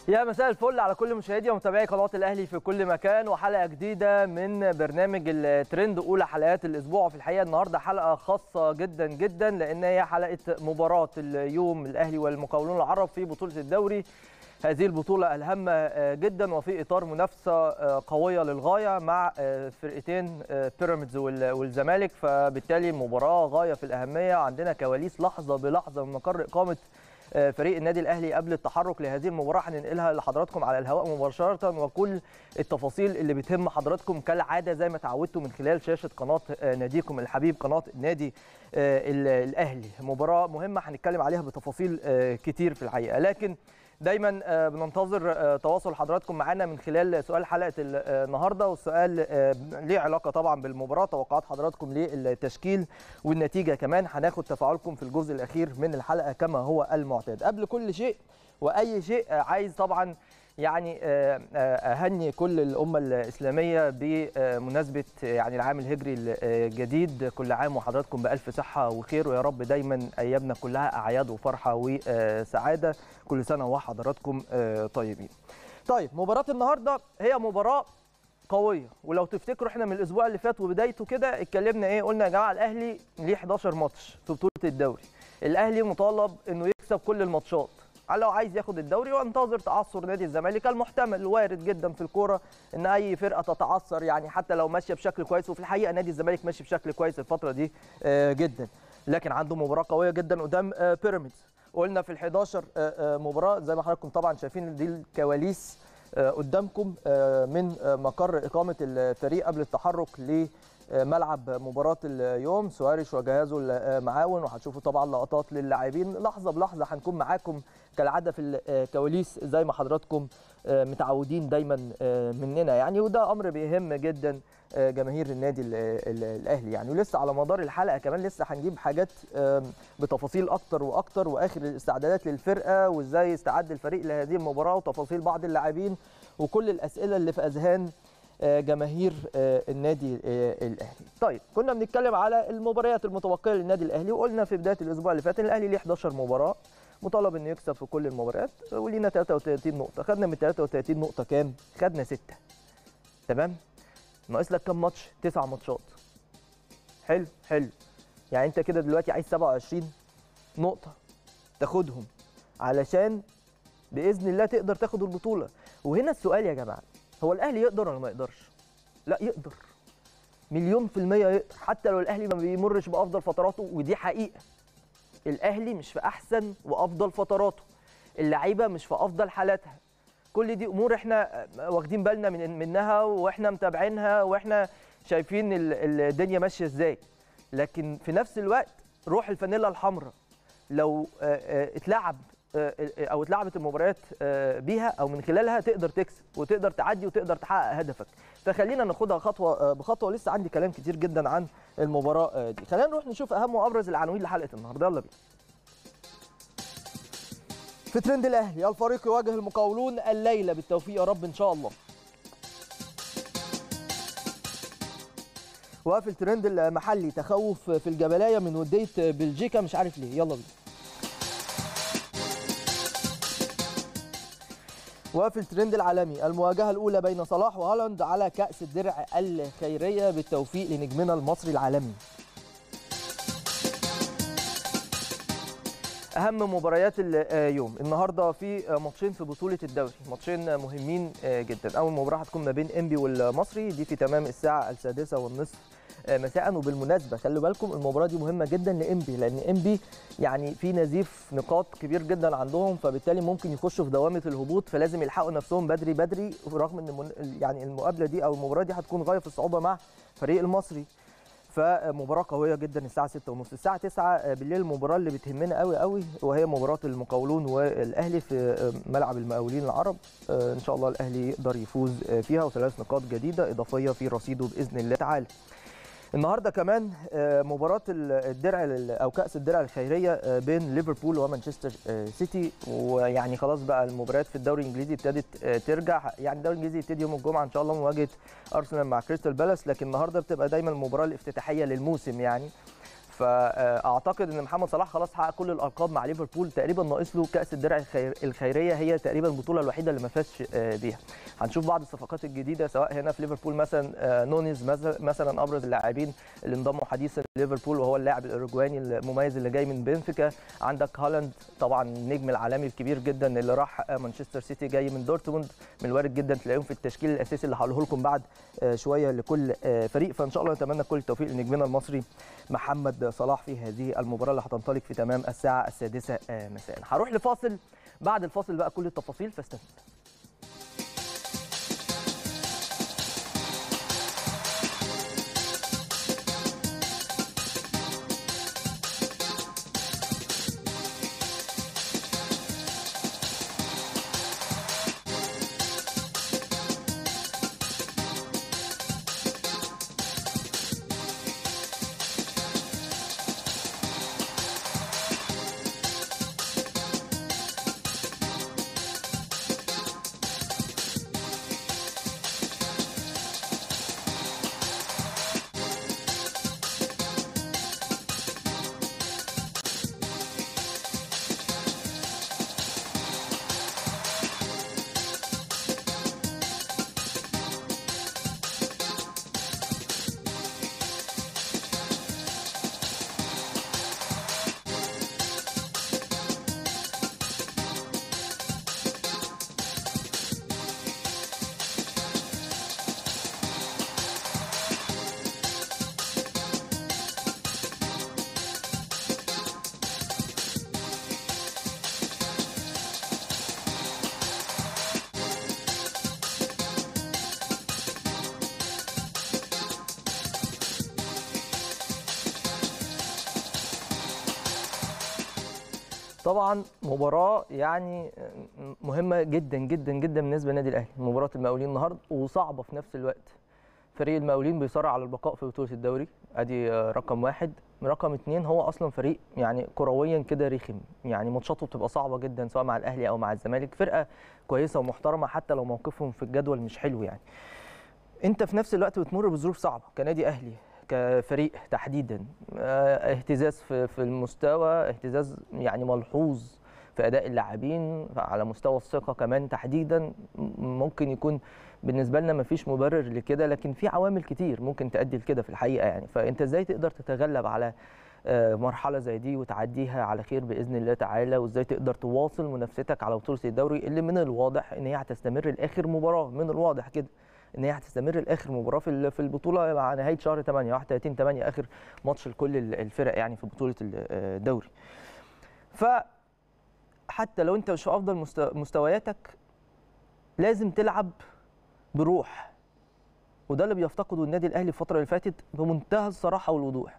يا مساء الفل على كل مشاهدي ومتابعي قناه الاهلي في كل مكان وحلقه جديده من برنامج الترند اولى حلقات الاسبوع في الحقيقه النهارده حلقه خاصه جدا جدا لان هي حلقه مباراه اليوم الاهلي والمقاولون العرب في بطوله الدوري هذه البطولة الهامة جدا وفي إطار منافسة قوية للغاية مع فرقتين بيراميدز والزمالك فبالتالي مباراة غاية في الأهمية عندنا كواليس لحظة بلحظة من مقر إقامة فريق النادي الاهلي قبل التحرك لهذه المباراه هننقلها لحضراتكم على الهواء مباشره وكل التفاصيل اللي بتهم حضراتكم كالعاده زي ما تعودتوا من خلال شاشه قناه ناديكم الحبيب قناه النادي الاهلي مباراه مهمه هنتكلم عليها بتفاصيل كتير في الحقيقه لكن دايما بننتظر تواصل حضراتكم معنا من خلال سؤال حلقه النهارده والسؤال ليه علاقه طبعا بالمباراه توقعات حضراتكم للتشكيل والنتيجه كمان هناخد تفاعلكم في الجزء الاخير من الحلقه كما هو المعتاد قبل كل شيء واي شيء عايز طبعا يعني اهني كل الامه الاسلاميه بمناسبه يعني العام الهجري الجديد كل عام وحضراتكم بالف صحه وخير ويا رب دايما ايامنا كلها اعياد وفرحه وسعاده كل سنه وحضراتكم طيبين. طيب مباراه النهارده هي مباراه قويه ولو تفتكروا احنا من الاسبوع اللي فات وبدايته كده اتكلمنا ايه قلنا يا جماعه الاهلي ليه 11 ماتش في بطوله الدوري. الاهلي مطالب انه يكسب كل الماتشات لو عايز ياخد الدوري وانتظر تعثر نادي الزمالك المحتمل وارد جدا في الكوره ان اي فرقه تتعثر يعني حتى لو ماشيه بشكل كويس وفي الحقيقه نادي الزمالك ماشي بشكل كويس الفتره دي جدا لكن عنده مباراه قويه جدا قدام بيراميدز قلنا في ال11 مباراه زي ما حضراتكم طبعا شايفين دي الكواليس قدامكم من مقر اقامه الفريق قبل التحرك ل ملعب مباراه اليوم سواريش وجهازه المعاون وهتشوفوا طبعا لقطات للاعبين لحظه بلحظه هنكون معاكم كالعاده في الكواليس زي ما حضراتكم متعودين دايما مننا يعني وده امر بيهم جدا جماهير النادي الاهلي يعني ولسه على مدار الحلقه كمان لسه هنجيب حاجات بتفاصيل اكتر واكتر واخر الاستعدادات للفرقه وازاي استعد الفريق لهذه المباراه وتفاصيل بعض اللاعبين وكل الاسئله اللي في اذهان جماهير النادي الاهلي. طيب كنا بنتكلم على المباريات المتبقيه للنادي الاهلي وقلنا في بدايه الاسبوع اللي فات ان الاهلي ليه 11 مباراه مطالب انه يكسب في كل المباريات ولينا 33 نقطه، خدنا من 33 نقطه كام؟ خدنا 6. تمام؟ ناقص لك كام ماتش؟ 9 ماتشات. حلو حلو. يعني انت كده دلوقتي عايز 27 نقطه تاخدهم علشان باذن الله تقدر تاخد البطوله. وهنا السؤال يا جماعه هو الاهلي يقدر ولا ما يقدرش؟ لا يقدر. مليون في المية يقدر حتى لو الاهلي ما بيمرش بافضل فتراته ودي حقيقه. الاهلي مش في احسن وافضل فتراته. اللعيبه مش في افضل حالاتها. كل دي امور احنا واخدين بالنا من منها واحنا متابعينها واحنا شايفين الدنيا ماشيه ازاي. لكن في نفس الوقت روح الفانيلا الحمراء لو اتلعب او اتلعبت المباريات بيها او من خلالها تقدر تكسب وتقدر تعدي وتقدر تحقق هدفك فخلينا ناخدها خطوه بخطوه ولسه عندي كلام كتير جدا عن المباراه دي خلينا نروح نشوف اهم وابرز العناوين لحلقه النهارده يلا بينا في ترند الاهلي الفريق يواجه المقاولون الليله بالتوفيق يا رب ان شاء الله وفي الترند المحلي تخوف في الجبلايه من وديه بلجيكا مش عارف ليه يلا بينا وفي الترند العالمي المواجهة الأولى بين صلاح وهالاند على كأس الدرع الخيرية بالتوفيق لنجمنا المصري العالمي أهم مباريات اليوم النهاردة في ماتشين في بطولة الدوري ماتشين مهمين جدا أول مباراة هتكون ما بين إنبي والمصري دي في تمام الساعة السادسة والنصف مساء وبالمناسبه خلوا بالكم المباراه دي مهمه جدا لانبي لان انبي يعني في نزيف نقاط كبير جدا عندهم فبالتالي ممكن يخشوا في دوامه الهبوط فلازم يلحقوا نفسهم بدري بدري رغم ان يعني المقابله دي او المباراه دي هتكون غايه في الصعوبه مع فريق المصري فمباراه قويه جدا الساعه 6:30 الساعه 9 بالليل المباراه اللي بتهمنا قوي قوي وهي مباراه المقاولون والاهلي في ملعب المقاولين العرب ان شاء الله الاهلي يقدر يفوز فيها وثلاث نقاط جديده اضافيه في رصيده باذن الله تعالى النهارده كمان مباراه الدرع او كاس الدرع الخيريه بين ليفربول ومانشستر سيتي ويعني خلاص بقى المباريات في الدوري الانجليزي ابتدت ترجع يعني الدوري الانجليزي يبتدي يوم الجمعه ان شاء الله مواجهه ارسنال مع كريستال بالاس لكن النهارده بتبقى دايما المباراه الافتتاحيه للموسم يعني فاعتقد ان محمد صلاح خلاص حقق كل الالقاب مع ليفربول تقريبا ناقص له كاس الدرع الخير الخيريه هي تقريبا البطوله الوحيده اللي ما فازش بيها هنشوف بعض الصفقات الجديده سواء هنا في ليفربول مثلا نونيز مثلا ابرز اللاعبين اللي انضموا حديثا ليفربول وهو اللاعب الاوروجواني المميز اللي جاي من بنفيكا عندك هالاند طبعا النجم العالمي الكبير جدا اللي راح مانشستر سيتي جاي من دورتموند من الوارد جدا تلاقيهم في التشكيل الاساسي اللي هقوله لكم بعد شويه لكل فريق فان شاء الله نتمنى كل التوفيق لنجمنا المصري محمد صلاح في هذه المباراه اللي هتنطلق في تمام الساعه السادسه مساء هروح لفاصل بعد الفاصل بقى كل التفاصيل فاستنوا طبعا مباراه يعني مهمه جدا جدا جدا بالنسبه للنادي الاهلي مباراه المقاولين النهارده وصعبه في نفس الوقت فريق المقاولين بيصارع على البقاء في بطوله الدوري ادي رقم واحد رقم اثنين هو اصلا فريق يعني كرويا كده رخم يعني ماتشاته بتبقى صعبه جدا سواء مع الاهلي او مع الزمالك فرقه كويسه ومحترمه حتى لو موقفهم في الجدول مش حلو يعني انت في نفس الوقت بتمر بظروف صعبه كنادي اهلي كفريق تحديدا اهتزاز في المستوى اهتزاز يعني ملحوظ في اداء اللاعبين على مستوى الثقه كمان تحديدا ممكن يكون بالنسبه لنا ما فيش مبرر لكده لكن في عوامل كتير ممكن تؤدي لكده في الحقيقه يعني فانت ازاي تقدر تتغلب على مرحله زي دي وتعديها على خير باذن الله تعالى وازاي تقدر تواصل منافستك على بطوله الدوري اللي من الواضح ان هي هتستمر لاخر مباراه من الواضح كده ان هي هتستمر لاخر مباراه في في البطوله مع نهايه شهر 8 31 8 اخر ماتش لكل الفرق يعني في بطوله الدوري. ف حتى لو انت مش في افضل مستوياتك لازم تلعب بروح وده اللي بيفتقده النادي الاهلي الفتره اللي فاتت بمنتهى الصراحه والوضوح.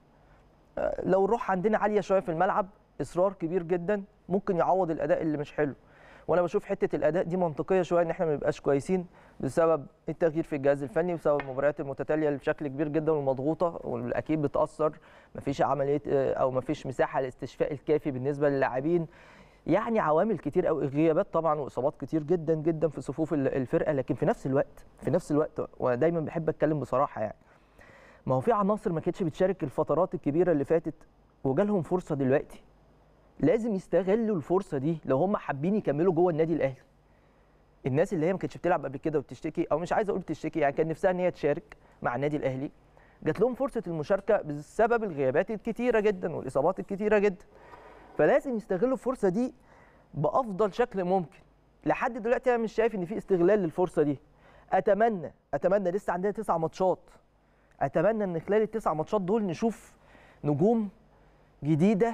لو الروح عندنا عاليه شويه في الملعب اصرار كبير جدا ممكن يعوض الاداء اللي مش حلو. وانا بشوف حته الاداء دي منطقيه شويه ان احنا ما نبقاش كويسين بسبب التغيير في الجهاز الفني وبسبب المباريات المتتاليه اللي بشكل كبير جدا والمضغوطه واكيد بتاثر مفيش عمليه او مفيش مساحه للاستشفاء الكافي بالنسبه للاعبين يعني عوامل كتير قوي غيابات طبعا واصابات كتير جدا جدا في صفوف الفرقه لكن في نفس الوقت في نفس الوقت وانا دايما بحب اتكلم بصراحه يعني ما هو في عناصر ما كانتش بتشارك الفترات الكبيره اللي فاتت وجالهم فرصه دلوقتي لازم يستغلوا الفرصه دي لو هم حابين يكملوا جوه النادي الاهلي الناس اللي هي ما كانتش بتلعب قبل كده وبتشتكي او مش عايز اقول تشتكي يعني كان نفسها ان هي تشارك مع النادي الاهلي جات لهم فرصه المشاركه بسبب الغيابات الكتيره جدا والاصابات الكتيره جدا فلازم يستغلوا الفرصه دي بافضل شكل ممكن لحد دلوقتي انا مش شايف ان في استغلال للفرصه دي اتمنى اتمنى لسه عندنا تسع ماتشات اتمنى ان خلال التسع ماتشات دول نشوف نجوم جديده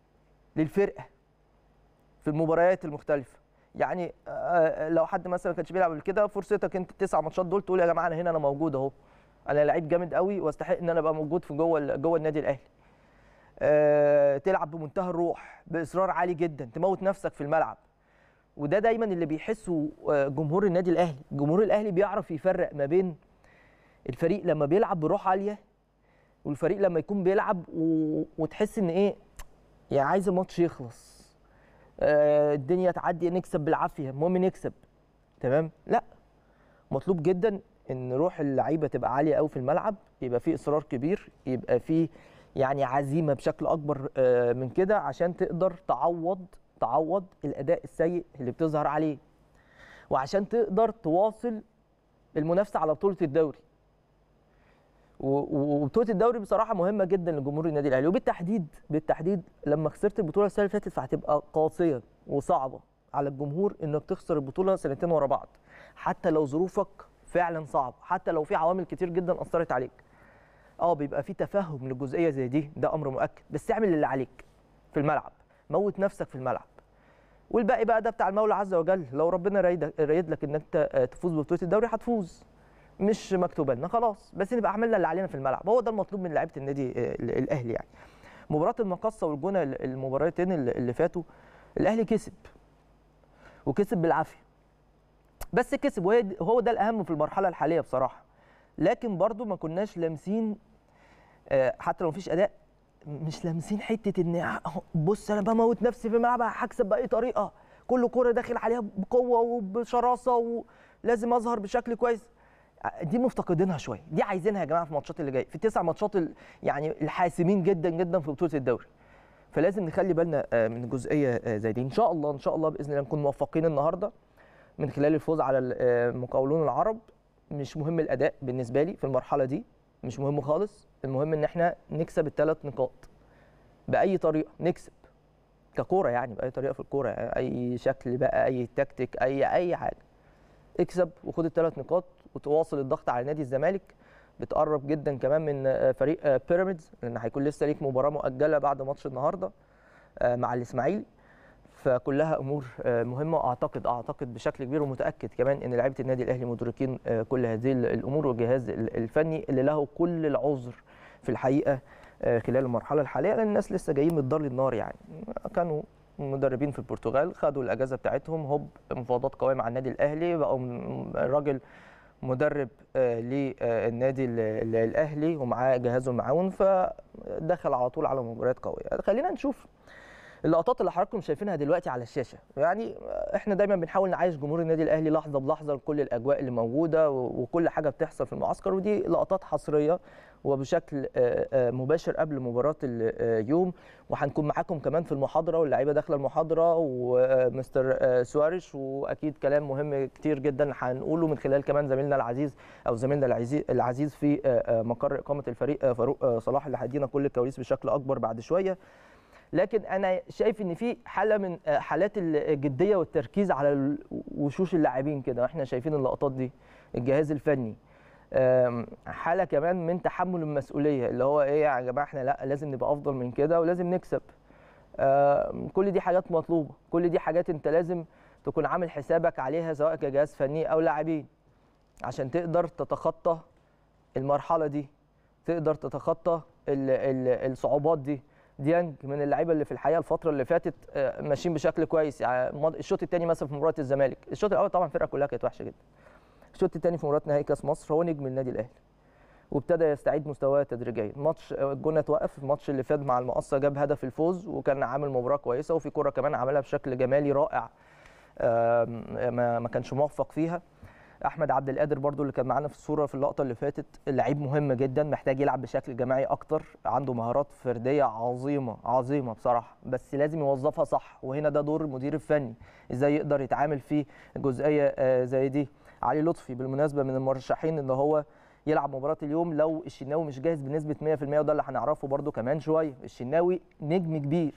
للفرقه في المباريات المختلفه يعني لو حد مثلا ما كانش بيلعب قبل كده فرصتك انت التسع ماتشات دول تقول يا جماعه انا هنا انا موجود اهو انا لعيب جامد قوي واستحق ان انا ابقى موجود في جوه جوه النادي الاهلي أه تلعب بمنتهى الروح باصرار عالي جدا تموت نفسك في الملعب وده دايما اللي بيحسه جمهور النادي الاهلي جمهور الاهلي بيعرف يفرق ما بين الفريق لما بيلعب بروح عاليه والفريق لما يكون بيلعب و... وتحس ان ايه يعني عايز الماتش يخلص آه الدنيا تعدي نكسب بالعافيه المهم نكسب تمام لا مطلوب جدا ان روح اللعيبه تبقى عاليه قوي في الملعب يبقى في اصرار كبير يبقى في يعني عزيمه بشكل اكبر آه، من كده عشان تقدر تعوض تعوض الاداء السيء اللي بتظهر عليه وعشان تقدر تواصل المنافسه على بطوله الدوري و- و- وبطوله الدوري بصراحه مهمه جدا لجمهور النادي الاهلي وبالتحديد بالتحديد لما خسرت البطوله السنه اللي فاتت فهتبقى قاسيه وصعبه على الجمهور انك تخسر البطوله سنتين ورا بعض حتى لو ظروفك فعلا صعبه حتى لو في عوامل كتير جدا اثرت عليك اه بيبقى في تفهم للجزئيه زي دي ده امر مؤكد بس اعمل اللي عليك في الملعب موت نفسك في الملعب والباقي بقى ده بتاع المولى عز وجل لو ربنا رايد رايد لك ان انت آه، تفوز ببطوله الدوري هتفوز مش مكتوبه لنا خلاص بس نبقى عملنا اللي علينا في الملعب هو ده المطلوب من لعيبه النادي آه، ال- الاهلي يعني مباراه المقصه والجونه ال- المباراتين اللي اللي فاتوا الاهلي كسب وكسب بالعافيه بس كسب وهي دي- هو ده الاهم في المرحله الحاليه بصراحه لكن برضو ما كناش لامسين آه، حتى لو مفيش اداء مش لامسين حته ان أهو بص انا بموت نفسي في الملعب هكسب باي طريقه كل كوره داخل عليها بقوه وبشراسه ولازم اظهر بشكل كويس دي مفتقدينها شويه دي عايزينها يا جماعه في الماتشات اللي جايه في التسع ماتشات ال- يعني الحاسمين جدا جدا في بطوله الدوري فلازم نخلي بالنا آه، من جزئيه آه، زي دي ان شاء الله ان شاء الله باذن الله نكون موفقين النهارده من خلال الفوز على المقاولون العرب مش مهم الاداء بالنسبه لي في المرحله دي مش مهم خالص المهم ان احنا نكسب الثلاث نقاط باي طريقه نكسب ككوره يعني باي طريقه في الكوره يعني اي شكل بقى اي تكتيك اي اي حاجه اكسب وخد الثلاث نقاط وتواصل الضغط على نادي الزمالك بتقرب جدا كمان من آه، فريق آه، بيراميدز لان هيكون لسه ليك مباراه مؤجله بعد ماتش النهارده آه، مع الاسماعيلي فكلها امور آه، مهمه واعتقد اعتقد بشكل كبير ومتاكد كمان ان لعيبه النادي الاهلي مدركين آه، كل هذه الامور والجهاز ال- الفني اللي له كل العذر في الحقيقه آه، خلال المرحله الحاليه لان الناس لسه جايين من الدار للنار يعني كانوا مدربين في البرتغال خدوا الاجازه بتاعتهم هوب مفاوضات قويه مع النادي الاهلي بقوا م- الراجل مدرب آه، للنادي ال- ال- الاهلي ومعاه جهازه المعاون فدخل على طول على مباريات قويه خلينا نشوف اللقطات اللي حضراتكم شايفينها دلوقتي على الشاشه يعني احنا دايما بنحاول نعيش جمهور النادي الاهلي لحظه بلحظه لكل الاجواء اللي موجوده و- وكل حاجه بتحصل في المعسكر ودي لقطات حصريه وبشكل آه، آه، مباشر قبل مباراه اليوم وهنكون معاكم كمان في المحاضره واللعيبه داخله المحاضره ومستر آه، سواريش واكيد كلام مهم كتير جدا هنقوله من خلال كمان زميلنا العزيز او زميلنا العزيز العزيز في آه، آه، مقر اقامه الفريق آه، فاروق آه، صلاح اللي هيدينا كل الكواليس بشكل اكبر بعد شويه لكن انا شايف ان في حاله من آه، حالات الجديه والتركيز على ال- وشوش اللاعبين كده احنا شايفين اللقطات دي الجهاز الفني آم، حاله كمان من تحمل المسؤوليه اللي هو ايه يا جماعه احنا لا لازم نبقى افضل من كده ولازم نكسب آم، كل دي حاجات مطلوبه كل دي حاجات انت لازم تكون عامل حسابك عليها سواء كجهاز فني او لاعبين عشان تقدر تتخطى المرحله دي تقدر تتخطى ال- ال- الصعوبات دي ديانج من اللعيبه اللي في الحقيقه الفتره اللي فاتت آه، ماشيين بشكل كويس يعني مض- الشوط الثاني مثلا في مباراه الزمالك الشوط الاول طبعا الفرقه كلها كانت وحشه جدا الشوط الثاني في مباراه نهائي كاس مصر هو نجم النادي الاهلي وابتدى يستعيد مستواه تدريجيا ماتش آه، الجونه اتوقف الماتش اللي فات مع المقصه جاب هدف الفوز وكان عامل مباراه كويسه وفي كره كمان عملها بشكل جمالي رائع آم، ما ما كانش موفق فيها احمد عبد القادر برضو اللي كان معانا في الصوره في اللقطه اللي فاتت لعيب مهم جدا محتاج يلعب بشكل جماعي اكتر عنده مهارات فرديه عظيمه عظيمه بصراحه بس لازم يوظفها صح وهنا ده دور المدير الفني ازاي يقدر يتعامل في جزئيه آه، زي دي علي لطفي بالمناسبه من المرشحين ان هو يلعب مباراه اليوم لو الشناوي مش جاهز بنسبه 100% وده اللي هنعرفه برضو كمان شويه الشناوي نجم كبير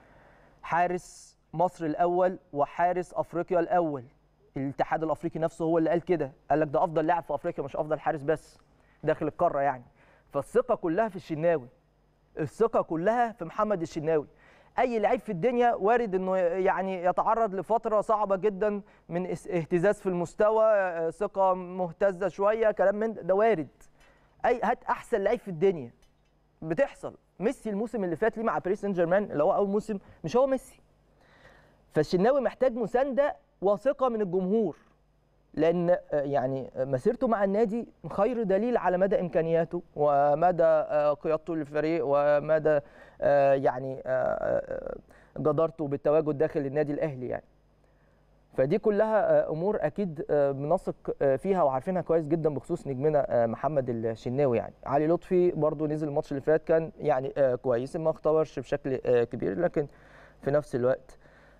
حارس مصر الاول وحارس افريقيا الاول الاتحاد الافريقي نفسه هو اللي قال كده قال لك ده افضل لاعب في افريقيا مش افضل حارس بس داخل القاره يعني فالثقه كلها في الشناوي الثقه كلها في محمد الشناوي اي لعيب في الدنيا وارد انه يعني يتعرض لفتره صعبه جدا من اس- اهتزاز في المستوى آه، ثقه مهتزه شويه كلام من ده, ده وارد اي هات احسن لعيب في الدنيا بتحصل ميسي الموسم اللي فات ليه مع باريس سان جيرمان اللي هو اول موسم مش هو ميسي فالشناوي محتاج مسانده وثقه من الجمهور لان آه، يعني مسيرته مع النادي خير دليل على مدى امكانياته ومدى آه، قيادته للفريق ومدى آه، يعني آه، آه، جدارته بالتواجد داخل النادي الاهلي يعني فدي كلها امور اكيد بنثق فيها وعارفينها كويس جدا بخصوص نجمنا محمد الشناوي يعني علي لطفي برضو نزل الماتش اللي فات كان يعني كويس ما اختبرش بشكل كبير لكن في نفس الوقت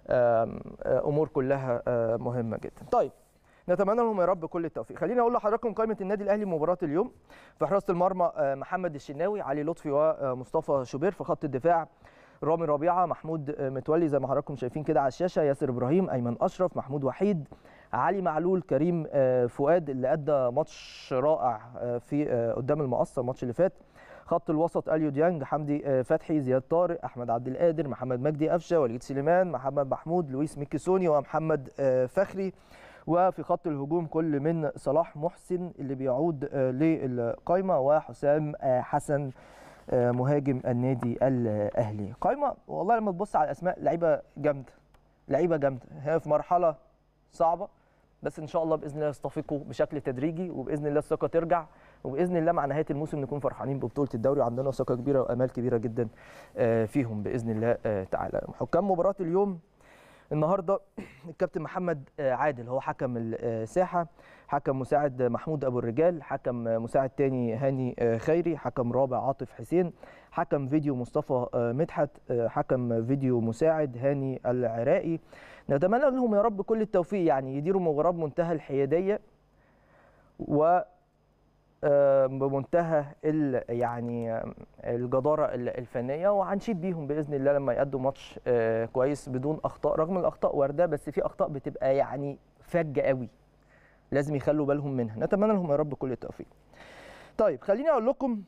امور كلها مهمه جدا طيب نتمنى لهم يا رب كل التوفيق خليني اقول لحضراتكم قائمه النادي الاهلي مباراه اليوم في حراسه المرمى محمد الشناوي علي لطفي ومصطفى شوبير في خط الدفاع رامي ربيعه محمود متولي زي ما حضراتكم شايفين كده على الشاشه ياسر ابراهيم ايمن اشرف محمود وحيد علي معلول كريم فؤاد اللي ادى ماتش رائع في قدام المقصه الماتش اللي فات خط الوسط اليو ديانج حمدي فتحي زياد طارق احمد عبد القادر محمد مجدي قفشه وليد سليمان محمد محمود لويس ميكيسوني ومحمد فخري وفي خط الهجوم كل من صلاح محسن اللي بيعود للقائمه وحسام حسن مهاجم النادي الاهلي قائمه والله لما تبص على الاسماء لعيبه جامده لعيبه جامده هي في مرحله صعبه بس ان شاء الله باذن الله يستفيقوا بشكل تدريجي وباذن الله الثقه ترجع وباذن الله مع نهايه الموسم نكون فرحانين ببطوله الدوري وعندنا ثقه كبيره وامال كبيره جدا فيهم باذن الله تعالى حكام مباراه اليوم النهارده الكابتن محمد عادل هو حكم الساحه حكم مساعد محمود ابو الرجال حكم مساعد تاني هاني خيري حكم رابع عاطف حسين حكم فيديو مصطفى مدحت حكم فيديو مساعد هاني العراقي نتمنى لهم يا رب كل التوفيق يعني يديروا مباراه بمنتهى الحياديه و بمنتهى يعني الجداره الفنيه وهنشيد بيهم باذن الله لما يأدوا ماتش كويس بدون اخطاء رغم الاخطاء وارده بس في اخطاء بتبقى يعني فجه قوي لازم يخلوا بالهم منها نتمنى لهم يا رب كل التوفيق طيب خليني اقول لكم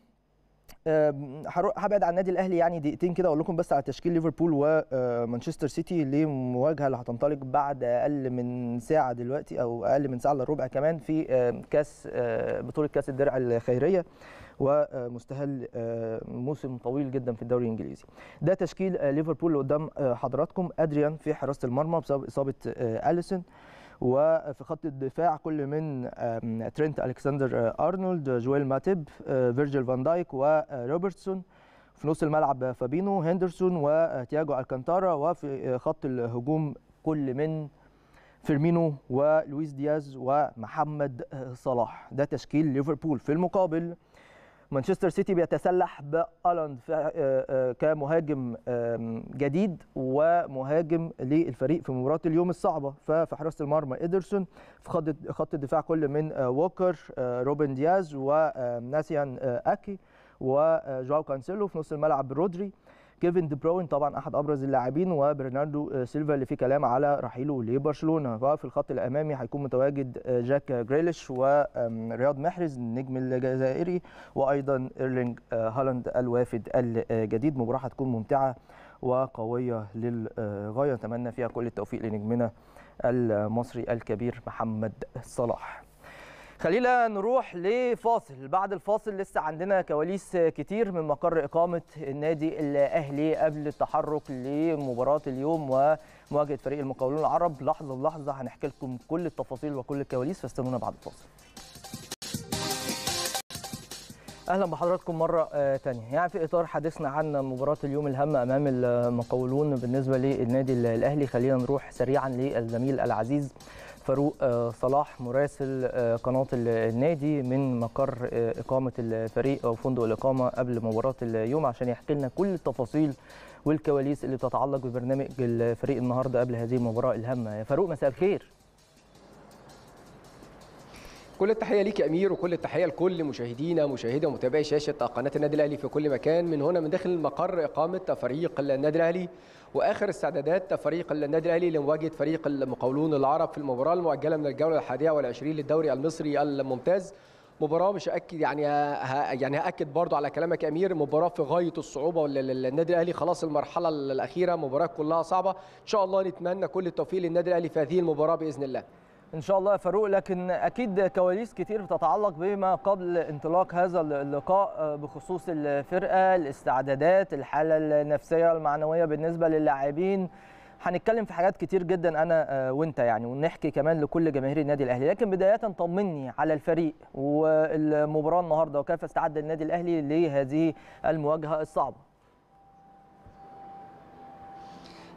هبعد عن النادي الاهلي يعني دقيقتين كده اقول لكم بس على تشكيل ليفربول ومانشستر سيتي لمواجهه اللي هتنطلق بعد اقل من ساعه دلوقتي او اقل من ساعه الا ربع كمان في كاس بطوله كاس الدرع الخيريه ومستهل موسم طويل جدا في الدوري الانجليزي ده تشكيل ليفربول اللي قدام حضراتكم ادريان في حراسه المرمى بسبب اصابه اليسون وفي خط الدفاع كل من ترينت الكسندر ارنولد جويل ماتيب فيرجيل فان دايك وروبرتسون في نص الملعب فابينو هندرسون وتياجو الكانتارا وفي خط الهجوم كل من فيرمينو ولويس دياز ومحمد صلاح ده تشكيل ليفربول في المقابل مانشستر سيتي بيتسلح بالاند كمهاجم جديد ومهاجم للفريق في مباراه اليوم الصعبه ففي حراسه المرمى ادرسون في خط خط الدفاع كل من ووكر روبن دياز وناسيان اكي وجواو كانسيلو في نص الملعب رودري كيفن دي بروين طبعا احد ابرز اللاعبين وبرناردو سيلفا اللي في كلام على رحيله لبرشلونه وفي الخط الامامي هيكون متواجد جاك جريليش ورياض محرز النجم الجزائري وايضا ايرلينج هالاند الوافد الجديد مباراه هتكون ممتعه وقويه للغايه نتمنى فيها كل التوفيق لنجمنا المصري الكبير محمد صلاح خلينا نروح لفاصل بعد الفاصل لسه عندنا كواليس كتير من مقر إقامة النادي الأهلي قبل التحرك لمباراة اليوم ومواجهة فريق المقاولون العرب لحظة بلحظة هنحكي لكم كل التفاصيل وكل الكواليس فاستنونا بعد الفاصل اهلا بحضراتكم مره ثانيه يعني في اطار حديثنا عن مباراه اليوم الهامه امام المقاولون بالنسبه للنادي الاهلي خلينا نروح سريعا للزميل العزيز فاروق صلاح مراسل قناه النادي من مقر اقامه الفريق او فندق الاقامه قبل مباراه اليوم عشان يحكي لنا كل التفاصيل والكواليس اللي بتتعلق ببرنامج الفريق النهارده قبل هذه المباراه الهامه يا فاروق مساء الخير كل التحيه ليك يا امير وكل التحيه لكل مشاهدينا مشاهدي ومتابعي شاشه قناه النادي الاهلي في كل مكان من هنا من داخل مقر اقامه فريق النادي الاهلي واخر استعدادات فريق النادي الاهلي لمواجهه فريق المقاولون العرب في المباراه المؤجله من الجوله الحادية والعشرين للدوري المصري الممتاز مباراه مش هاكد يعني ها يعني هاكد برضو على كلامك يا امير مباراه في غايه الصعوبه للنادي الاهلي خلاص المرحله الاخيره مباراه كلها صعبه ان شاء الله نتمنى كل التوفيق للنادي الاهلي في هذه المباراه باذن الله ان شاء الله يا فاروق لكن اكيد كواليس كتير بتتعلق بما قبل انطلاق هذا اللقاء بخصوص الفرقه الاستعدادات الحاله النفسيه المعنويه بالنسبه للاعبين هنتكلم في حاجات كتير جدا انا وانت يعني ونحكي كمان لكل جماهير النادي الاهلي لكن بدايه طمني على الفريق والمباراه النهارده وكيف استعد النادي الاهلي لهذه المواجهه الصعبه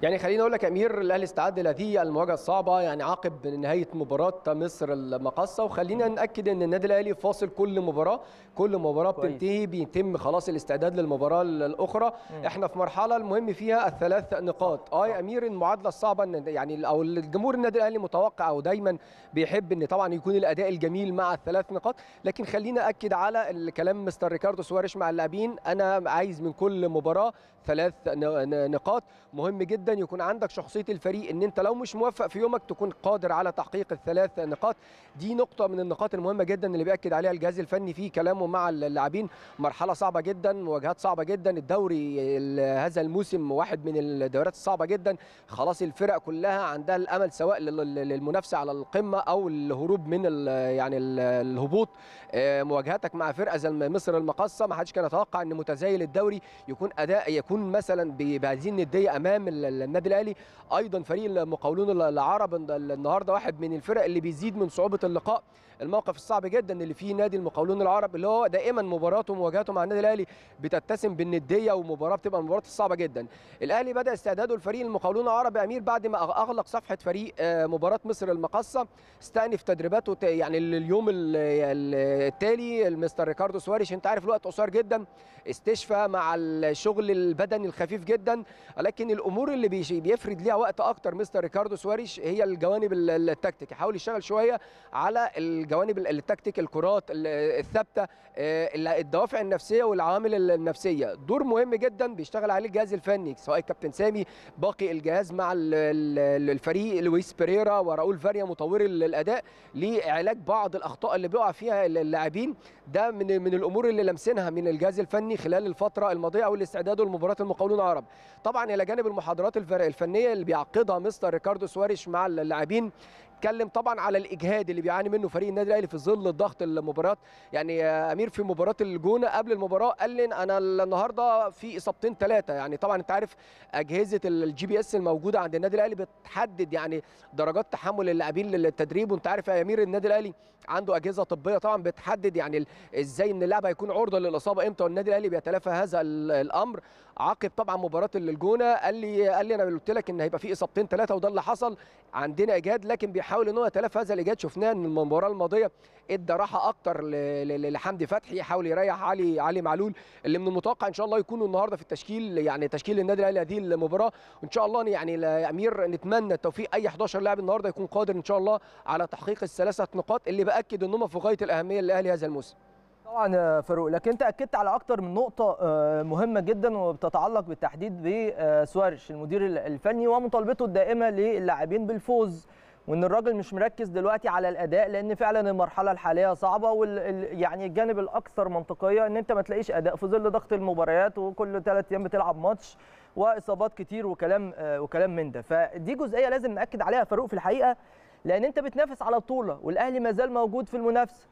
يعني خليني اقول لك يا امير الاهلي استعد لهذه المواجهه الصعبه يعني عقب نهايه مباراه مصر المقصه وخلينا ناكد ان النادي الاهلي فاصل كل مباراه كل مباراه كويس. بتنتهي بيتم خلاص الاستعداد للمباراه الاخرى احنا في مرحله المهم فيها الثلاث نقاط اه يا امير المعادله الصعبه ان يعني او الجمهور النادي الاهلي متوقع او دايما بيحب ان طبعا يكون الاداء الجميل مع الثلاث نقاط لكن خلينا اكد على الكلام مستر ريكاردو سواريش مع اللاعبين انا عايز من كل مباراه ثلاث ن- ن- نقاط مهم جدا يكون عندك شخصيه الفريق ان انت لو مش موفق في يومك تكون قادر على تحقيق الثلاث نقاط دي نقطه من النقاط المهمه جدا اللي بياكد عليها الجهاز الفني في كلامه مع اللاعبين مرحله صعبه جدا مواجهات صعبه جدا الدوري ال- هذا الموسم واحد من الدوريات الصعبه جدا خلاص الفرق كلها عندها الامل سواء لل- للمنافسه على القمه او الهروب من ال- يعني ال- الهبوط آه، مواجهتك مع فرقه زي مصر المقاصه ما حدش كان يتوقع ان متزايل الدوري يكون اداء يكون مثلا ب- بهذه النديه امام ال- ال- النادي الاهلي ايضا فريق المقاولون العرب الن- النهارده واحد من الفرق اللي بيزيد من صعوبه اللقاء الموقف الصعب جدا اللي فيه نادي المقاولون العرب اللي هو دائما مباراته ومواجهاته مع النادي الاهلي بتتسم بالنديه ومباراه بتبقى مباراه صعبه جدا الاهلي بدا استعداده لفريق المقاولون العرب يا امير بعد ما اغلق صفحه فريق آه، مباراه مصر المقاصه استأنف تدريباته ت- يعني اليوم ال- ال- التالي المستر ريكاردو سواريش انت عارف الوقت قصير جدا استشفى مع الشغل البدني الخفيف جدا لكن الامور اللي بيش- بيفرد ليها وقت اكتر مستر ريكاردو سواريش هي الجوانب ال- ال- التكتيك يحاول يشتغل شويه على الجوانب ال- التكتيك الكرات ال- الثابته آه، ال- الدوافع النفسيه والعوامل ال- النفسيه دور مهم جدا بيشتغل عليه الجهاز الفني سواء الكابتن سامي باقي الجهاز مع ال- ال- الفريق لويس بيريرا وراؤول فاريا مطوري ال- الاداء لعلاج بعض الاخطاء اللي بيقع فيها اللاعبين ده من من الامور اللي لمسنها من الجهاز الفني خلال الفتره الماضيه او الاستعداد لمباراه المقاولون العرب طبعا الى جانب المحاضرات الفر- الفنيه اللي بيعقدها مستر ريكاردو سواريش مع اللاعبين اتكلم طبعا على الاجهاد اللي بيعاني منه فريق النادي الاهلي في ظل ضغط المباريات يعني يا امير في مباراه الجونه قبل المباراه قال لي انا النهارده في اصابتين ثلاثه يعني طبعا انت عارف اجهزه الجي بي اس الموجوده عند النادي الاهلي بتحدد يعني درجات تحمل اللاعبين للتدريب وانت عارف يا امير النادي الاهلي عنده اجهزه طبيه طبعا بتحدد يعني ال- ازاي ان اللاعب هيكون عرضه للاصابه امتى والنادي الاهلي بيتلافى هذا ال- الامر عقب طبعا مباراه الجونه قال لي قال لي انا قلت لك ان هيبقى في اصابتين ثلاثه وده اللي حصل عندنا اجهاد لكن بيحاول ان هو يتلافى هذا الاجهاد شفناه ان المباراه الماضيه ادى راحه اكتر ل- ل- لحمدي فتحي يحاول يريح علي علي معلول اللي من المتوقع ان شاء الله يكونوا النهارده في التشكيل يعني تشكيل النادي الاهلي هذه المباراه وان شاء الله يعني يا امير نتمنى التوفيق اي 11 لاعب النهارده يكون قادر ان شاء الله على تحقيق الثلاثه نقاط اللي باكد ان هم في غايه الاهميه للاهلي هذا الموسم طبعا يا فاروق لكن انت اكدت على اكتر من نقطه آه، مهمه جدا وبتتعلق بالتحديد بسوارش المدير الفني ومطالبته الدائمه للاعبين بالفوز وان الراجل مش مركز دلوقتي على الاداء لان فعلا المرحله الحاليه صعبه وال ال- يعني الجانب الاكثر منطقيه ان انت ما تلاقيش اداء في ظل ضغط المباريات وكل ثلاث ايام بتلعب ماتش واصابات كتير وكلام آه، وكلام من ده فدي جزئيه لازم ناكد عليها يا فاروق في الحقيقه لان انت بتنافس على بطوله والاهلي ما زال موجود في المنافسه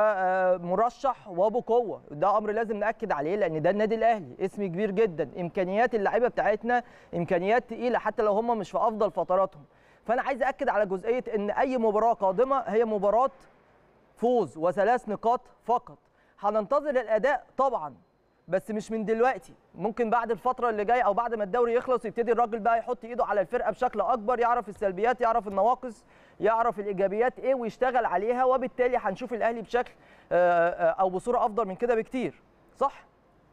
ومرشح وبقوه ده امر لازم ناكد عليه لان ده النادي الاهلي اسم كبير جدا امكانيات اللعيبه بتاعتنا امكانيات تقيله حتى لو هم مش في افضل فتراتهم فانا عايز اكد على جزئيه ان اي مباراه قادمه هي مباراه فوز وثلاث نقاط فقط هننتظر الاداء طبعا بس مش من دلوقتي ممكن بعد الفتره اللي جايه او بعد ما الدوري يخلص يبتدي الراجل بقى يحط ايده على الفرقه بشكل اكبر يعرف السلبيات يعرف النواقص يعرف الايجابيات ايه ويشتغل عليها وبالتالي هنشوف الاهلي بشكل آه، آه، او بصوره افضل من كده بكتير صح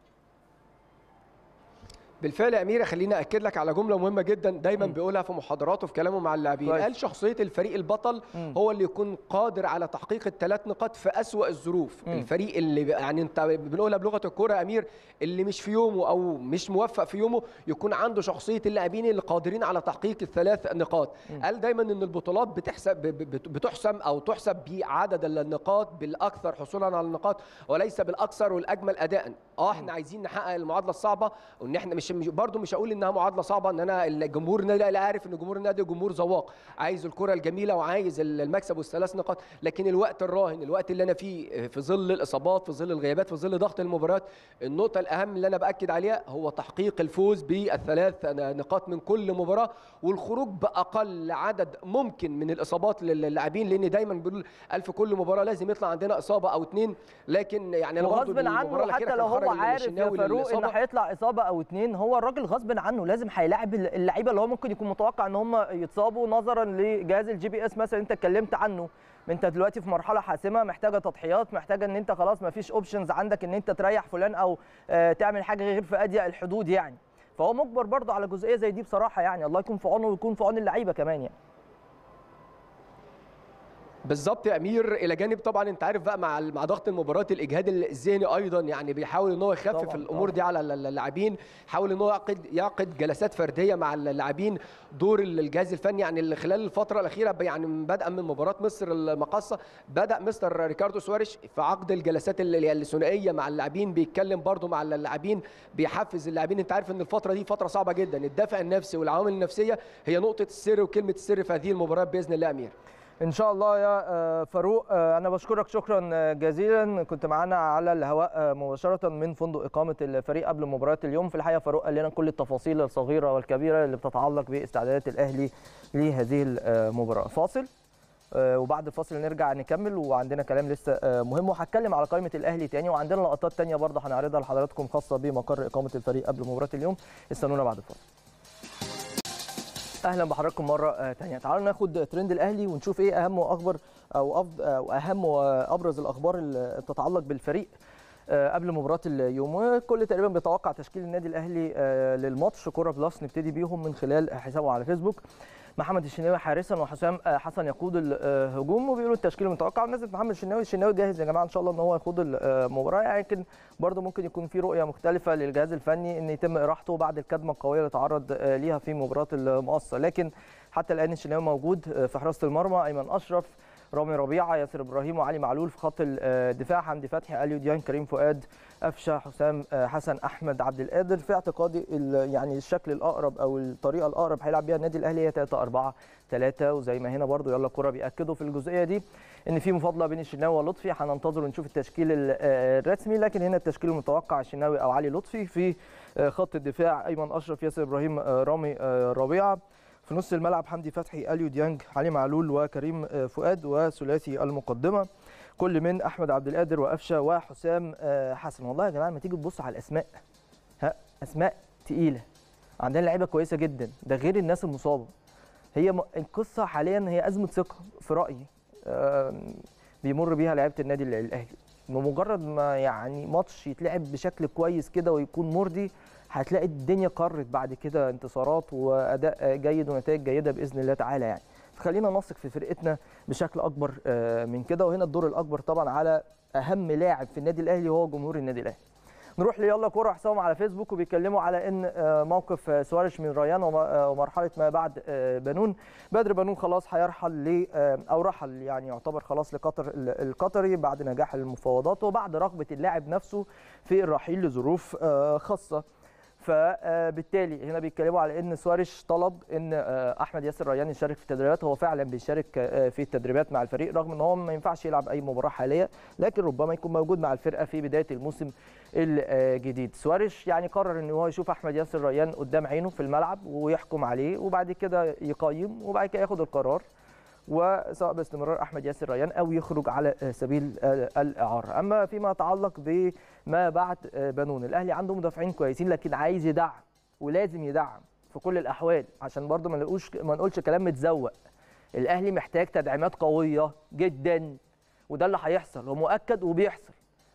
بالفعل يا اميره خليني اكد لك على جمله مهمه جدا دايما مم. بيقولها في محاضراته في كلامه مع اللاعبين كويس. قال شخصيه الفريق البطل مم. هو اللي يكون قادر على تحقيق الثلاث نقاط في اسوا الظروف مم. الفريق اللي ب- يعني انت بنقولها بلغه الكوره يا امير اللي مش في يومه او مش موفق في يومه يكون عنده شخصيه اللاعبين اللي قادرين على تحقيق الثلاث نقاط مم. قال دايما ان البطولات بتحسب ب- ب- بتحسم او تحسب بعدد النقاط بالاكثر حصولا على النقاط وليس بالاكثر والاجمل اداء اه احنا عايزين نحقق المعادله الصعبه وان احنا مش مش- برضو مش هقول انها معادله صعبه ان انا الجمهور النادي الاهلي عارف ان جمهور النادي جمهور ذواق عايز الكره الجميله وعايز المكسب والثلاث نقاط لكن الوقت الراهن الوقت اللي انا فيه في ظل الاصابات في ظل الغيابات في ظل ضغط المباريات النقطه الاهم اللي انا باكد عليها هو تحقيق الفوز بالثلاث نقاط من كل مباراه والخروج باقل عدد ممكن من الاصابات للاعبين لان دايما بنقول الف كل مباراه لازم يطلع عندنا اصابه او اتنين لكن يعني أنا برضو وغصب المباراة عنه الأخيرة حتى كان لو خرج هو عارف يا الشناوي فاروق ان للإصابة. هيطلع اصابه او اتنين هو الراجل غصب عنه لازم هيلاعب اللعيبه اللي هو ممكن يكون متوقع ان هم يتصابوا نظرا لجهاز الجي بي اس مثلا انت اتكلمت عنه انت دلوقتي في مرحله حاسمه محتاجه تضحيات محتاجه ان انت خلاص ما فيش اوبشنز عندك ان انت تريح فلان او آه، تعمل حاجه غير في اضيق الحدود يعني فهو مجبر برضه على جزئيه زي دي بصراحه يعني الله يكون في عونه ويكون في عون اللعيبه كمان يعني بالظبط يا امير الى جانب طبعا انت عارف بقى مع مع ضغط المباراه الاجهاد الذهني ايضا يعني بيحاول ان هو يخفف طبعاً، الامور طبعاً. دي على اللاعبين يحاول ان هو يعقد يعقد جلسات فرديه مع اللاعبين دور الجهاز الفني يعني اللي خلال الفتره الاخيره يعني من بدءا من مباراه مصر المقاصه بدا مستر ريكاردو سواريش في عقد الجلسات اللي- الثنائيه مع اللاعبين بيتكلم برضو مع اللاعبين بيحفز اللاعبين انت عارف ان الفتره دي فتره صعبه جدا الدافع النفسي والعوامل النفسيه هي نقطه السر وكلمه السر في هذه المباراه باذن الله يا امير ان شاء الله يا آه، فاروق آه، انا بشكرك شكرا آه، جزيلا كنت معانا على الهواء آه، مباشره من فندق اقامه الفريق قبل مباراه اليوم في الحقيقه فاروق قال لنا كل التفاصيل الصغيره والكبيره اللي بتتعلق باستعدادات الاهلي لهذه المباراه فاصل آه، وبعد الفاصل نرجع نكمل وعندنا كلام لسه آه، مهم وهتكلم على قائمه الاهلي تاني وعندنا لقطات تانية برضه هنعرضها لحضراتكم خاصه بمقر اقامه الفريق قبل مباراه اليوم استنونا بعد الفاصل اهلا بحضراتكم مره آه، تانية تعالوا ناخد ترند الاهلي ونشوف ايه اهم واخبر او أفض او اهم وابرز الاخبار اللي بتتعلق بالفريق آه، قبل مباراه اليوم وكل تقريبا بيتوقع تشكيل النادي الاهلي آه، للماتش كوره بلس نبتدي بيهم من خلال حسابه على فيسبوك محمد الشناوي حارسا وحسام آه، حسن يقود الهجوم وبيقولوا التشكيل المتوقع ونزل محمد الشناوي الشناوي جاهز يا جماعه ان شاء الله ان هو يخوض المباراه يعني يمكن برضه ممكن يكون في رؤيه مختلفه للجهاز الفني ان يتم اراحته بعد الكدمه القويه اللي تعرض آه، ليها في مباراه المقصه لكن حتى الان الشناوي موجود آه، في حراسه المرمى ايمن اشرف رامي ربيعه ياسر ابراهيم وعلي معلول في خط الدفاع حمدي فتحي اليو ديان كريم فؤاد قفشه حسام آه، حسن احمد عبد القادر في اعتقادي ال- يعني الشكل الاقرب او الطريقه الاقرب هيلعب بيها النادي الاهلي هي 3 4 3 وزي ما هنا برضو يلا كوره بياكدوا في الجزئيه دي ان في مفاضله بين الشناوي ولطفي هننتظر ونشوف التشكيل ال- آه، الرسمي لكن هنا التشكيل المتوقع الشناوي او علي لطفي في آه، خط الدفاع ايمن اشرف ياسر ابراهيم آه، رامي آه، ربيعه في نص الملعب حمدي فتحي اليو ديانج علي معلول وكريم آه، فؤاد وثلاثي المقدمه كل من احمد عبد القادر وقفشه وحسام آه، حسن والله يا جماعه لما تيجي تبص على الاسماء ها اسماء تقيله عندنا لعيبه كويسه جدا ده غير الناس المصابه هي م- القصه حاليا هي ازمه ثقه في رايي آم، بيمر بيها لعيبه النادي ال- الاهلي بمجرد ما يعني ماتش يتلعب بشكل كويس كده ويكون مرضي هتلاقي الدنيا قرت بعد كده انتصارات واداء جيد ونتائج جيده باذن الله تعالى يعني فخلينا نثق في فرقتنا بشكل اكبر آه، من كده وهنا الدور الاكبر طبعا على اهم لاعب في النادي الاهلي هو جمهور النادي الاهلي نروح ليلا كوره حسام على فيسبوك وبيتكلموا على ان آه، موقف آه، سواريش من ريان وم- آه، ومرحله ما بعد آه، بنون بدر بنون خلاص هيرحل ل آه، او رحل يعني يعتبر خلاص لقطر ال- القطري بعد نجاح المفاوضات وبعد رغبه اللاعب نفسه في الرحيل لظروف آه، خاصه فبالتالي هنا بيتكلموا على ان سواريش طلب ان آه، احمد ياسر ريان يشارك في التدريبات هو فعلا بيشارك آه، في التدريبات مع الفريق رغم ان هو ما ينفعش يلعب اي مباراه حاليه لكن ربما يكون موجود مع الفرقه في بدايه الموسم الجديد سواريش يعني قرر ان هو يشوف احمد ياسر ريان قدام عينه في الملعب ويحكم عليه وبعد كده يقيم وبعد كده ياخد القرار وسواء باستمرار احمد ياسر ريان او يخرج على سبيل الاعاره اما فيما يتعلق بما بعد بنون الاهلي عنده مدافعين كويسين لكن عايز يدعم ولازم يدعم في كل الاحوال عشان برضه ما نقولش ما نقولش كلام متزوق الاهلي محتاج تدعيمات قويه جدا وده اللي هيحصل ومؤكد وبيحصل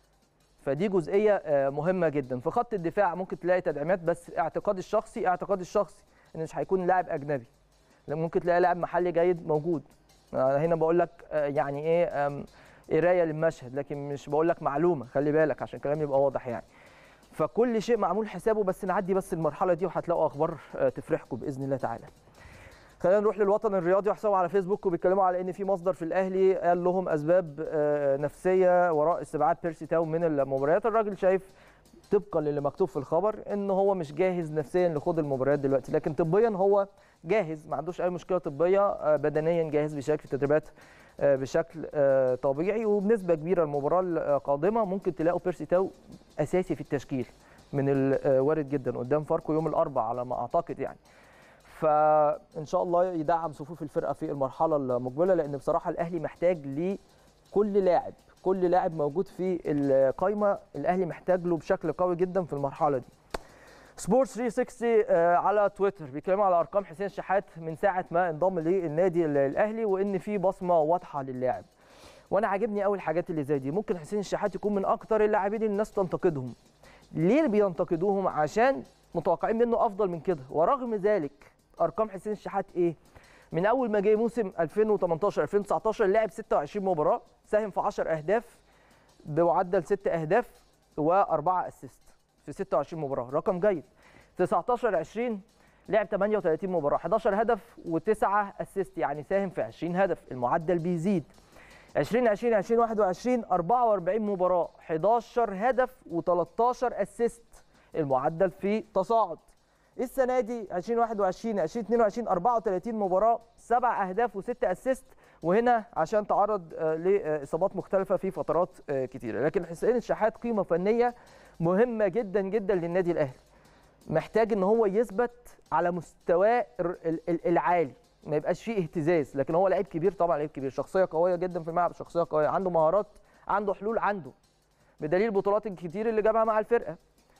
فدي جزئيه آه، مهمه جدا في خط الدفاع ممكن تلاقي تدعيمات بس اعتقادي الشخصي اعتقادي الشخصي ان مش هيكون لاعب اجنبي لا، ممكن تلاقي لاعب محلي جيد موجود أنا هنا بقول لك آه، يعني ايه آم، قرايه للمشهد لكن مش بقول لك معلومه خلي بالك عشان الكلام يبقى واضح يعني فكل شيء معمول حسابه بس نعدي بس المرحله دي وهتلاقوا اخبار آه، تفرحكم باذن الله تعالى خلينا نروح للوطن الرياضي وحسابه على فيسبوك وبيتكلموا على ان في مصدر في الاهلي قال لهم اسباب آه، نفسيه وراء استبعاد بيرسي تاو من المباريات الراجل شايف طبقا للي مكتوب في الخبر ان هو مش جاهز نفسيا لخوض المباريات دلوقتي لكن طبيا هو جاهز ما عندوش اي مشكله طبيه آه، بدنيا جاهز بيشارك في التدريبات آه، بشكل آه، طبيعي وبنسبه كبيره المباراه القادمه ممكن تلاقوا بيرسي تاو اساسي في التشكيل من الوارد جدا قدام فاركو يوم الاربعاء على ما اعتقد يعني فان شاء الله يدعم صفوف الفرقه في المرحله المقبله لان بصراحه الاهلي محتاج لكل لاعب كل لاعب موجود في القايمه الاهلي محتاج له بشكل قوي جدا في المرحله دي سبورتس 360 آه، على تويتر بيتكلموا على ارقام حسين الشحات من ساعه ما انضم للنادي ال- الاهلي وان في بصمه واضحه للاعب وانا عاجبني قوي الحاجات اللي زي دي ممكن حسين الشحات يكون من اكتر اللاعبين اللي الناس تنتقدهم ليه اللي بينتقدوهم عشان متوقعين منه افضل من كده ورغم ذلك ارقام حسين الشحات ايه من اول ما جه موسم 2018 2019 لعب 26 مباراه ساهم في 10 اهداف بمعدل 6 اهداف واربعه اسيست في 26 مباراه رقم جيد 19 20 لعب 38 مباراه 11 هدف و9 اسيست يعني ساهم في 20 هدف المعدل بيزيد 20 20 20 21 44 مباراه 11 هدف و13 اسيست المعدل في تصاعد السنه دي 2021 2022 34 مباراه 7 اهداف و6 اسيست وهنا عشان تعرض آه، لاصابات مختلفه في فترات آه، كتيره لكن حسين الشحات قيمه فنيه مهمه جدا جدا للنادي الاهلي محتاج ان هو يثبت على مستواه الر- ال- ال- العالي ما يبقاش فيه اهتزاز لكن هو لعيب كبير طبعا لعيب كبير شخصيه قويه جدا في الملعب شخصيه قويه عنده مهارات عنده حلول عنده بدليل البطولات الكتير اللي جابها مع الفرقه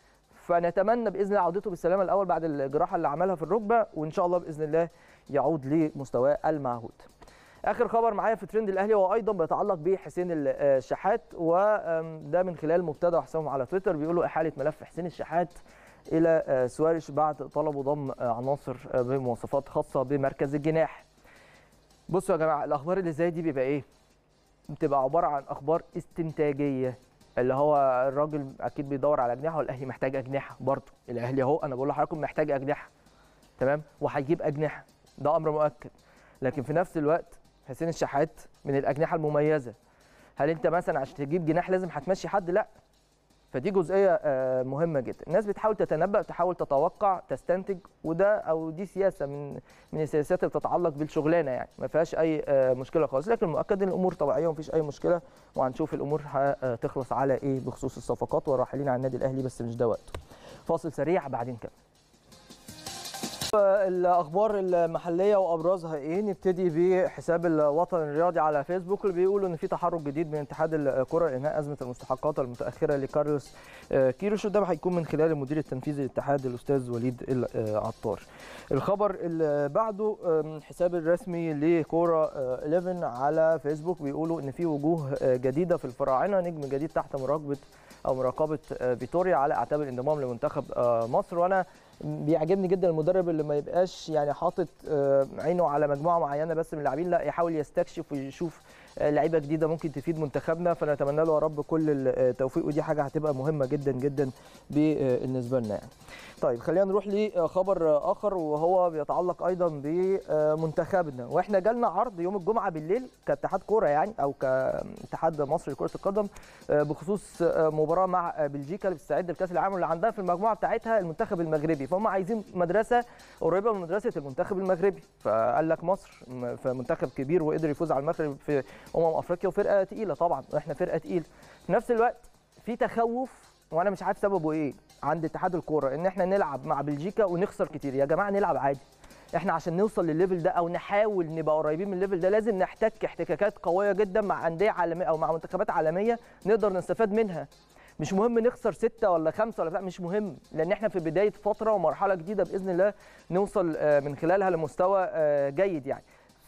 فنتمنى باذن الله عودته بالسلامه الاول بعد الجراحه اللي عملها في الركبه وان شاء الله باذن الله يعود لمستواه المعهود اخر خبر معايا في ترند الاهلي هو ايضا بيتعلق بحسين الشحات وده من خلال مبتدا حسابهم على تويتر بيقولوا احاله ملف حسين الشحات الى آه، سواريش بعد طلبوا ضم آه، عناصر آه، بمواصفات خاصه بمركز الجناح بصوا يا جماعه الاخبار اللي زي دي بيبقى ايه بتبقى عباره عن اخبار استنتاجيه اللي هو الراجل اكيد بيدور على اجنحه والاهلي محتاج اجنحه برضه الاهلي اهو انا بقول لحضراتكم محتاج اجنحه تمام وهيجيب اجنحه ده امر مؤكد لكن في نفس الوقت حسين الشحات من الاجنحه المميزه هل انت مثلا عشان تجيب جناح لازم هتمشي حد لا فدي جزئيه آه، مهمه جدا الناس بتحاول تتنبأ تحاول تتوقع تستنتج وده او دي سياسه من من السياسات اللي بتتعلق بالشغلانه يعني ما فيهاش اي آه، مشكله خالص لكن المؤكد ان الامور طبيعيه ومفيش اي مشكله وهنشوف الامور هتخلص على ايه بخصوص الصفقات والراحلين عن النادي الاهلي بس مش ده وقته فاصل سريع بعدين كده الاخبار المحليه وابرزها ايه نبتدي بحساب الوطن الرياضي على فيسبوك اللي بيقولوا ان في تحرك جديد من اتحاد الكره لانهاء ازمه المستحقات المتاخره لكارلوس آه، كيروش وده هيكون من خلال المدير التنفيذي للاتحاد الاستاذ وليد العطار الخبر اللي بعده آم، حساب الرسمي لكوره آه، 11 على فيسبوك بيقولوا ان في وجوه آه، جديده في الفراعنه نجم جديد تحت مراقبه او مراقبه آه، فيتوريا على اعتاب الانضمام لمنتخب آه، مصر وانا بيعجبني جدا المدرب اللي ما يبقاش يعني حاطط آه، عينه على مجموعه معينه بس من اللاعبين لا يحاول يستكشف ويشوف آه، لعيبه جديده ممكن تفيد منتخبنا فنتمنى له يا رب كل التوفيق ودي حاجه هتبقى مهمه جدا جدا بالنسبه لنا يعني. طيب خلينا نروح لخبر اخر وهو بيتعلق ايضا بمنتخبنا واحنا جالنا عرض يوم الجمعه بالليل كاتحاد كوره يعني او كاتحاد مصري لكره القدم آه، بخصوص آه، مباراه مع آه، بلجيكا اللي بتستعد لكاس العالم اللي عندها في المجموعه بتاعتها المنتخب المغربي فهم عايزين مدرسه قريبه من مدرسه المنتخب المغربي فقال لك مصر م- فمنتخب كبير وقدر يفوز على المغرب في امم افريقيا وفرقه تقيله طبعا واحنا فرقه تقيله في نفس الوقت في تخوف وانا مش عارف سببه ايه عند اتحاد الكوره ان احنا نلعب مع بلجيكا ونخسر كتير يا جماعه نلعب عادي احنا عشان نوصل للليفل ده او نحاول نبقى قريبين من الليفل ده لازم نحتك احتكاكات قويه جدا مع انديه عالميه او مع منتخبات عالميه نقدر نستفاد منها مش مهم نخسر ستة ولا خمسة ولا بتاع مش مهم لأن احنا في بداية فترة ومرحلة جديدة بإذن الله نوصل آه، من خلالها لمستوى آه، جيد يعني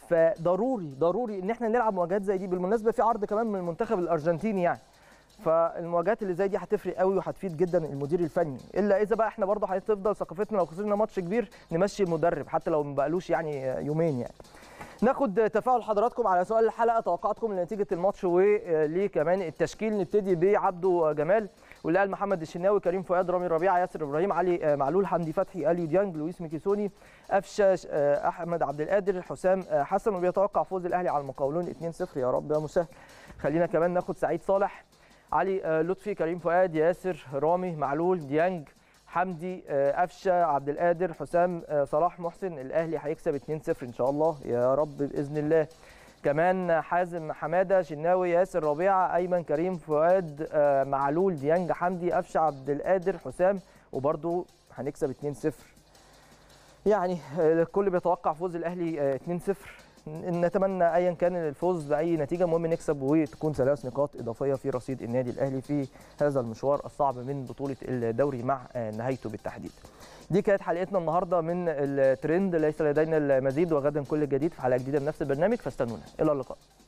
فضروري ضروري ان احنا نلعب مواجهات زي دي بالمناسبة في عرض كمان من المنتخب الأرجنتيني يعني فالمواجهات اللي زي دي هتفرق قوي وهتفيد جدا المدير الفني الا اذا بقى احنا برضه هتفضل ثقافتنا لو خسرنا ماتش كبير نمشي المدرب حتى لو ما بقالوش يعني يومين يعني ناخد تفاعل حضراتكم على سؤال الحلقه توقعاتكم لنتيجه الماتش وليه كمان التشكيل نبتدي بعبده جمال واللي قال محمد الشناوي كريم فؤاد رامي ربيعه ياسر ابراهيم علي معلول حمدي فتحي اليو ديانج لويس ميكيسوني قفشه احمد عبد القادر حسام حسن وبيتوقع فوز الاهلي على المقاولون 2-0 يا رب يا مسهل خلينا كمان ناخد سعيد صالح علي لطفي كريم فؤاد ياسر رامي معلول ديانج حمدي قفشه عبد القادر حسام صلاح محسن الاهلي هيكسب 2-0 ان شاء الله يا رب باذن الله كمان حازم حماده شناوي ياسر ربيعه ايمن كريم فؤاد معلول ديانج حمدي قفشه عبد القادر حسام وبرده هنكسب 2-0 يعني الكل بيتوقع فوز الاهلي 2-0 نتمنى ايا كان الفوز باي نتيجه المهم نكسب وتكون ثلاث نقاط اضافيه في رصيد النادي الاهلي في هذا المشوار الصعب من بطوله الدوري مع نهايته بالتحديد دي كانت حلقتنا النهارده من الترند ليس لدينا المزيد وغدا كل جديد في حلقه جديده من نفس البرنامج فاستنونا الى اللقاء